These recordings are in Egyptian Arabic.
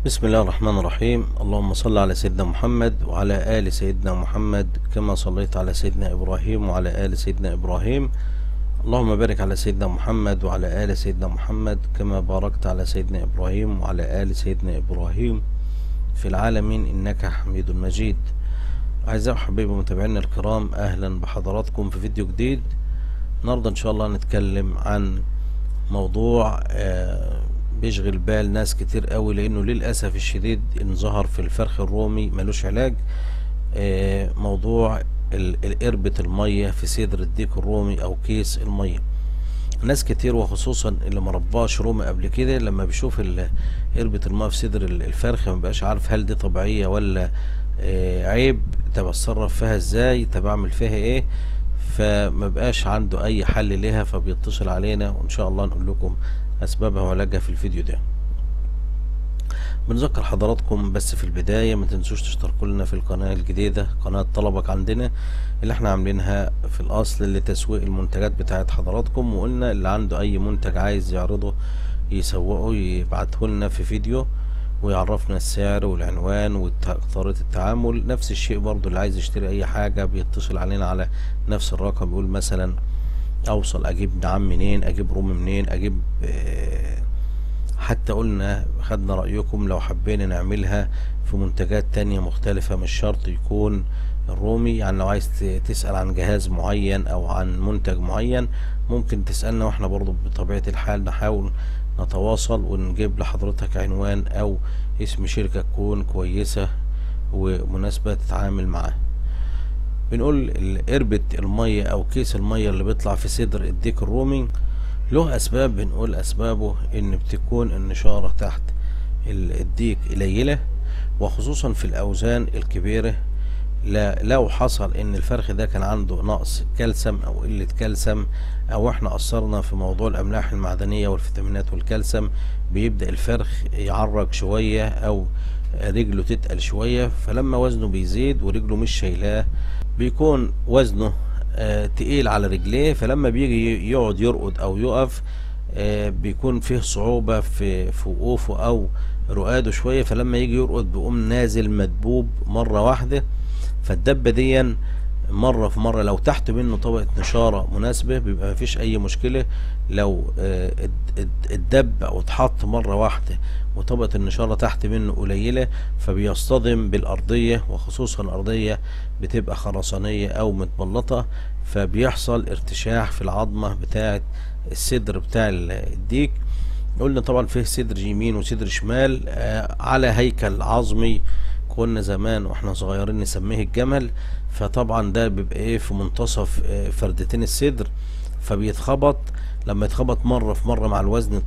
بسم الله الرحمن الرحيم اللهم صل على سيدنا محمد وعلى آل سيدنا محمد كما صليت على سيدنا إبراهيم وعلى آل سيدنا إبراهيم اللهم بارك على سيدنا محمد وعلى آل سيدنا محمد كما باركت على سيدنا إبراهيم وعلى آل سيدنا إبراهيم في العالمين إنك حميد مجيد أعزائي وحبايبي متابعينا الكرام أهلا بحضراتكم في فيديو جديد النهاردة إن شاء الله نتكلم عن موضوع آه بيشغل بال ناس كتير قوي لانه للاسف الشديد ان ظهر في الفرخ الرومي ملوش علاج آه موضوع قربة المية في صدر الديك الرومي او كيس المية ناس كتير وخصوصا اللي مرباش رومي قبل كده لما بيشوف قربة المية في صدر الفرخ مبقاش عارف هل دي طبيعية ولا آه عيب طب اتصرف فيها ازاي طب اعمل فيها ايه فمبقاش عنده اي حل لها فبيتصل علينا وان شاء الله نقول لكم اسبابها وعلاجها في الفيديو ده بنذكر حضراتكم بس في البداية ما تنسوش تشتركوا لنا في القناة الجديدة قناة طلبك عندنا اللي احنا عاملينها في الاصل لتسويق المنتجات بتاعت حضراتكم وقلنا اللي عنده اي منتج عايز يعرضه يسوقه يبعته لنا في فيديو ويعرفنا السعر والعنوان وطريقة التعامل نفس الشيء برضو اللي عايز يشتري اي حاجة بيتصل علينا على نفس الرقم يقول مثلا اوصل اجيب نعم منين اجيب رومي منين اجيب آه حتى قلنا خدنا رأيكم لو حبينا نعملها في منتجات تانية مختلفة مش شرط يكون الرومي يعني لو عايز تسأل عن جهاز معين او عن منتج معين ممكن تسألنا واحنا برضو بطبيعة الحال نحاول نتواصل ونجيب لحضرتك عنوان او اسم شركة تكون كويسة ومناسبة تتعامل معاها بنقول قربة المية او كيس المية اللي بيطلع في صدر الديك الرومي له اسباب بنقول اسبابه ان بتكون النشارة تحت الديك قليلة وخصوصا في الاوزان الكبيرة لا لو حصل ان الفرخ ده كان عنده نقص كالسيوم او قلة كالسيوم او احنا قصرنا في موضوع الاملاح المعدنية والفيتامينات والكالسيوم بيبدأ الفرخ يعرج شوية او رجله تتقل شوية فلما وزنه بيزيد ورجله مش شايلاه بيكون وزنه آه تقيل على رجليه فلما بيجي يقعد يرقد او يقف آه بيكون فيه صعوبة في في وقوفه او رقاده شوية فلما يجي يرقد بيقوم نازل مدبوب مرة واحدة فالدبة دي مرة في مرة لو تحت منه طبقة نشارة مناسبة بيبقى مفيش أي مشكلة لو آه الدب أو اتحط مرة واحدة وطبقة النشارة تحت منه قليلة فبيصطدم بالأرضية وخصوصا الأرضية بتبقى خرسانية أو متبلطة فبيحصل ارتشاح في العظمة بتاعة الصدر بتاع الديك قلنا طبعا فيه صدر يمين وصدر شمال آه على هيكل عظمي كنا زمان واحنا صغيرين نسميه الجمل فطبعا ده بيبقى ايه في منتصف آه فردتين الصدر فبيتخبط لما يتخبط مرة في مرة مع الوزن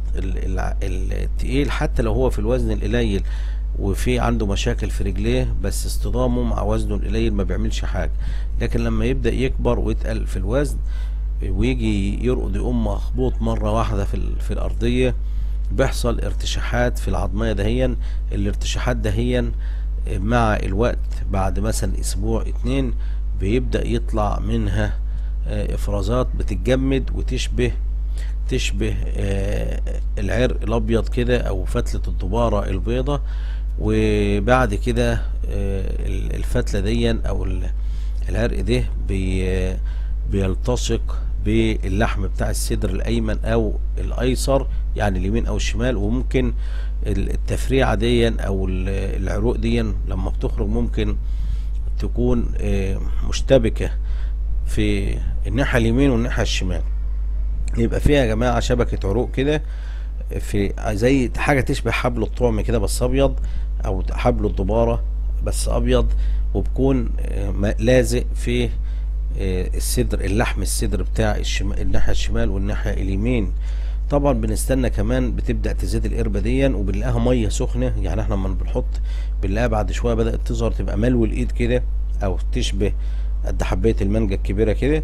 التقيل حتى لو هو في الوزن القليل وفي عنده مشاكل في رجليه بس اصطدامه مع وزنه القليل ما بيعملش حاجة لكن لما يبدأ يكبر ويتقل في الوزن ويجي يرقد يقوم مخبوط مرة واحدة في, في الأرضية بيحصل ارتشاحات في العظمية دهيا الارتشاحات دهيا مع الوقت بعد مثلا اسبوع اتنين بيبدأ يطلع منها افرازات بتتجمد وتشبه تشبه العرق الابيض كده او فتلة الدبارة البيضة وبعد كده الفتلة دي او العرق ده بي بيلتصق باللحم بتاع الصدر الايمن او الايسر يعني اليمين او الشمال وممكن التفريعة دي او العروق دي لما بتخرج ممكن تكون مشتبكة في الناحية اليمين والناحية الشمال يبقى فيها يا جماعة شبكة عروق كده في زي حاجة تشبه حبل الطعم كده بس ابيض او حبل الضبارة بس ابيض وبكون لازق في الصدر اللحم الصدر بتاع الشمال الناحية الشمال والناحية اليمين طبعا بنستنى كمان بتبدا تزيد القربه دي وبنلاقيها ميه سخنه يعني احنا لما بنحط بنلاقيها بعد شويه بدات تظهر تبقى ملو الايد كده او تشبه قد حبايه المانجا الكبيره كده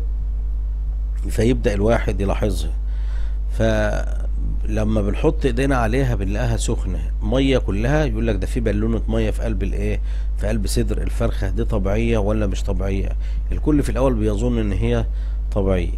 فيبدا الواحد يلاحظها فلما بنحط ايدينا عليها بنلاقيها سخنه ميه كلها يقول لك ده في بالونه ميه في قلب الايه في قلب صدر الفرخه دي طبيعيه ولا مش طبيعيه الكل في الاول بيظن ان هي طبيعيه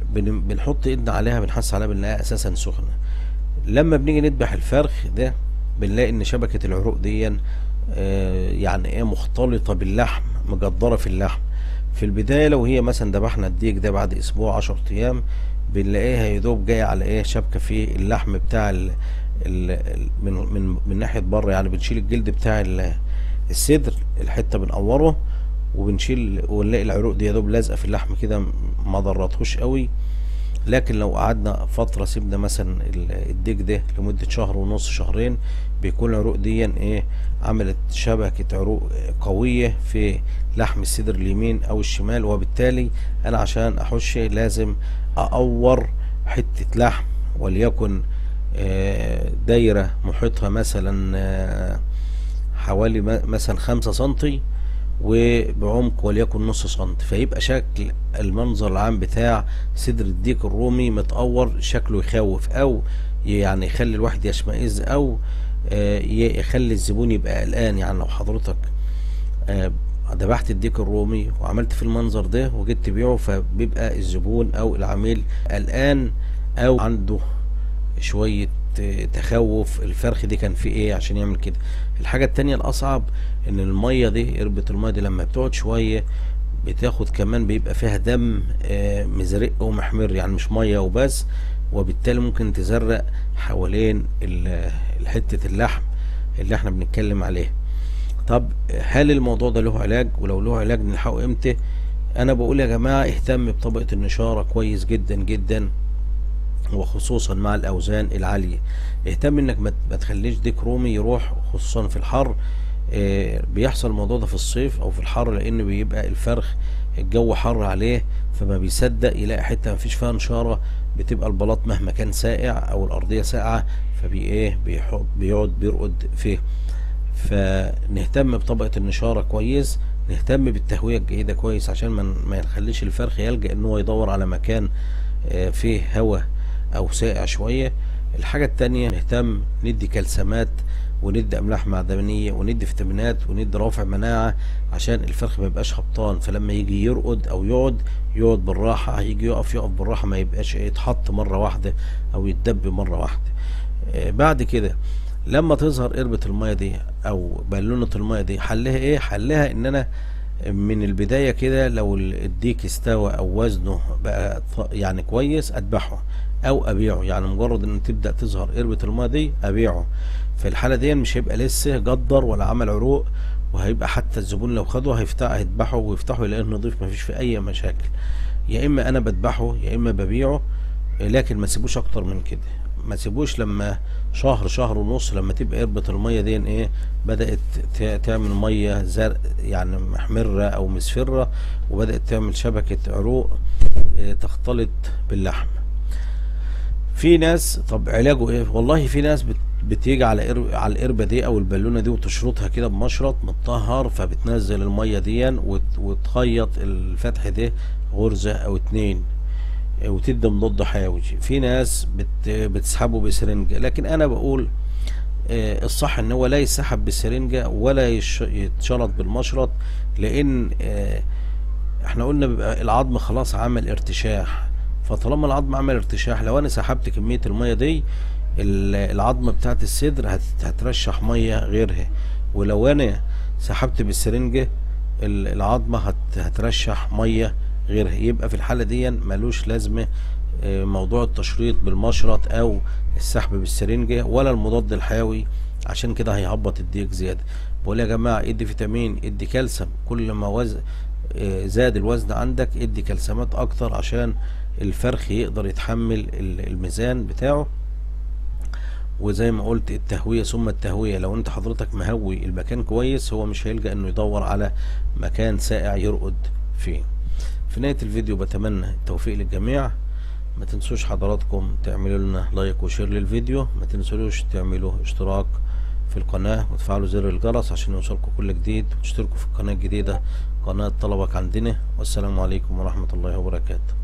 فبنحط ايدنا عليها بنحس عليها بنلاقيها اساسا سخنه لما بنيجي نذبح الفرخ ده بنلاقي ان شبكة العروق دي آه، يعني ايه مختلطة باللحم مجدرة في اللحم في البداية لو هي مثلا ذبحنا الديك ده بعد اسبوع عشر ايام بنلاقيها يدوب جاية على ايه شبكة في اللحم بتاع ال ال ال- من من من ناحية بره يعني بنشيل الجلد بتاع ال- الصدر الحتة بنقوره وبنشيل ونلاقي العروق دي يدوب لازقة في اللحم كده ما ضرتهوش قوي لكن لو قعدنا فترة سيبنا مثلا ال- الديك ده لمدة شهر ونص شهرين بيكون العروق دي ايه عملت شبكة عروق قوية في لحم الصدر اليمين او الشمال وبالتالي انا عشان احش لازم اقور حتة لحم وليكن آه، دايرة محيطها مثلا آه، حوالي م- مثلا خمسة سنتي وبعمق وليكن نص سنتي فيبقى شكل المنظر العام بتاع صدر الديك الرومي متقور شكله يخوف او يعني يخلي الواحد يشمئز او آه، ي- يخلي الزبون يبقى قلقان يعني لو حضرتك آه، ذبحت الديك الرومي وعملت في المنظر ده وجيت تبيعه فبيبقى الزبون او العميل قلقان او عنده شوية آه، تخوف الفرخ دي كان فيه ايه عشان يعمل كده الحاجة التانية الاصعب ان المية دي قربة المية دي لما بتقعد شوية بتاخد كمان بيبقى فيها دم آه، مزرق ومحمر يعني مش مية وبس وبالتالي ممكن تزرق حوالين ال- حتة اللحم اللي احنا بنتكلم عليه طب هل الموضوع ده له علاج ولو له علاج نلحقه امتى انا بقول يا جماعة اهتم بطبقة النشارة كويس جدا جدا وخصوصا مع الاوزان العالية اهتم انك ما ما تخليش ديك رومي يروح خصوصا في الحر آه، بيحصل الموضوع ده في الصيف او في الحر لان بيبقى الفرخ الجو حر عليه فما بيصدق يلاقي حته ما فيش فيها نشاره بتبقى البلاط مهما كان ساقع او الارضيه ساقعه فبي ايه بيحط بيقعد بيرقد فيه فنهتم بطبقه النشاره كويس نهتم بالتهويه الجيده كويس عشان ما ما نخليش الفرخ يلجأ ان هو يدور على مكان آه، فيه هواء او ساقع شويه الحاجه التانية نهتم ندي كالسيمات وندي املاح معدنيه وندي فيتامينات وندي رافع مناعه عشان الفرخ ما يبقاش هبطان فلما يجي يرقد او يقعد يقعد بالراحه هيجي يقف يقف بالراحه ما يبقاش إيه يتحط مره واحده او يتدب مره واحده آه، بعد كده لما تظهر قربة المية دي او بالونة المية دي حلها ايه حلها ان انا من البداية كده لو ال- الديك استوى او وزنه بقى ط- يعني كويس اذبحه او ابيعه يعني مجرد ان تبدأ تظهر قربة المية دي ابيعه في الحالة دي مش هيبقى لسه جدر ولا عمل عروق وهيبقى حتى الزبون لو خده هيفتح هيذبحه ويفتحه يلاقيه نضيف مفيش فيه اي مشاكل يا اما انا بذبحه يا اما ببيعه لكن ما تسيبوش اكتر من كده ما تسيبوش لما شهر شهر ونص لما تبقى قربة المية دي ايه بدأت ت- تعمل مية زرق يعني محمرة او مصفرة وبدأت تعمل شبكة عروق إيه، تختلط باللحم في ناس طب علاجه ايه والله في ناس بت بتيجي على قرب على القربة دي او البالونة دي وتشرطها كده بمشرط متطهر فبتنزل المية دي وت- وتخيط الفتح ده غرزة او اتنين وتدي مضاد حيوي في ناس بت بتسحبه بسرنجة لكن انا بقول آه، الصح ان هو لا يسحب بسرنجة ولا يش- يتشرط بالمشرط لان آه، احنا قلنا بيبقى العظم خلاص عمل ارتشاح فطالما العظم عمل ارتشاح لو انا سحبت كمية المية دي ال- العظمة بتاعت الصدر هت- هترشح مية غيرها ولو انا سحبت بالسرنجة ال- العظمة هت- هترشح مية غيرها يبقى في الحالة دي ملوش لازمة آه، موضوع التشريط بالمشرط او السحب بالسرنجة ولا المضاد الحيوي عشان كده هيهبط الديك زيادة بقول يا جماعة ادي فيتامين ادي كالسيوم كل ما وزن آه، زاد الوزن عندك ادي كالسيومات اكتر عشان الفرخ يقدر يتحمل ال- الميزان بتاعه وزي ما قلت التهوية ثم التهوية لو انت حضرتك مهوي المكان كويس هو مش هيلجأ انه يدور على مكان ساقع يرقد فيه في نهاية الفيديو بتمنى التوفيق للجميع ما تنسوش حضراتكم تعملوا لنا لايك وشير للفيديو ما تنسوش تعملوا اشتراك في القناة وتفعلوا زر الجرس عشان يوصلكم كل جديد وتشتركوا في القناة الجديدة قناة طلبك عندنا والسلام عليكم ورحمة الله وبركاته